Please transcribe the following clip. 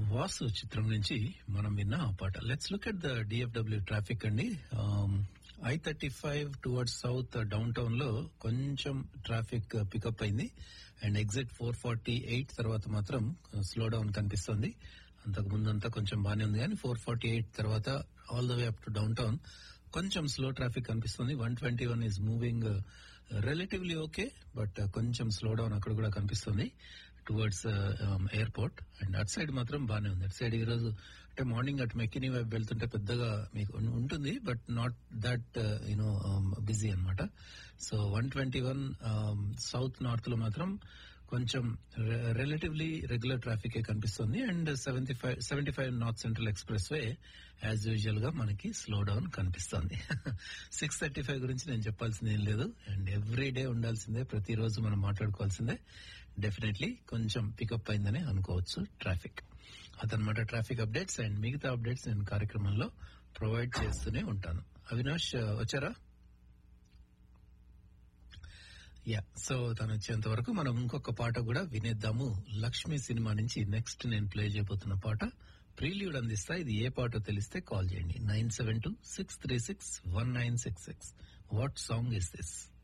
వాసు చిత్రం నుంచి మనం విన్న ఆ పాట let's look at the DFW traffic అండి I thirty five towards south downtown లో కొంచెం ట్రాఫిక్ పికప్ అయింది and exit four forty eight తర్వాత మాత్రం స్లో డౌన్ కనిపిస్తుంది అంతకు ముందంతా కొంచెం బానే ఉంది కానీ ఫోర్ ఫార్టీ ఎయిట్ తర్వాత all the way up to downtown కొంచెం స్లో ట్రాఫిక్ కనిపిస్తుంది one twenty one is moving relatively okay but కొంచెం స్లో డౌన్ అక్కడ కూడా కనిపిస్తుంది టువర్డ్స్ ఎయిర్పోర్ట్ అండ్ అటు సైడ్ మాత్రం బానే ఉంది అటు సైడ్ ఈ రోజు అంటే మార్నింగ్ అటు మెక్కినీ వైపు వెళ్తుంటే పెద్దగా మీకు ఉం- ఉంటుంది but not that you know busy అన్నమాట so one twenty one south north లో మాత్రం కొంచెం రిలేటివ్లీ రెగ్యులర్ ట్రాఫిక్ కనిపిస్తుంది and seventy five seventy five north central expressway as usual గా మనకి స్లో డౌన్ కనిపిస్తుంది సిక్స్ థర్టీ ఫైవ్ గురించి నేను చెప్పాల్సింది ఏం లేదు అండ్ ఎవ్రీ డే ఉండాల్సిందే ప్రతిరోజు మనం మాట్లాడుకోవాల్సిందే డెఫినెట్లీ కొంచెం పికప్ అయిందని అనుకోవచ్చు ట్రాఫిక్ అదనమాట ట్రాఫిక్ అప్డేట్స్ అండ్ మిగతా అప్డేట్స్ నేను కార్యక్రమంలో ప్రొవైడ్ చేస్తూనే ఉంటాను అవినాష్ వచ్చారా యా సో తను వచ్చేంత వరకు మనం ఇంకొక పాట కూడా వినేద్దాము లక్ష్మి సినిమా నుంచి నెక్స్ట్ నేను ప్లే చేయబోతున్న పాట ప్రీల్యూడ్ అందిస్తా ఇది ఏ పాటో తెలిస్తే కాల్ చేయండి nine seven two six three six one nine six six what song is this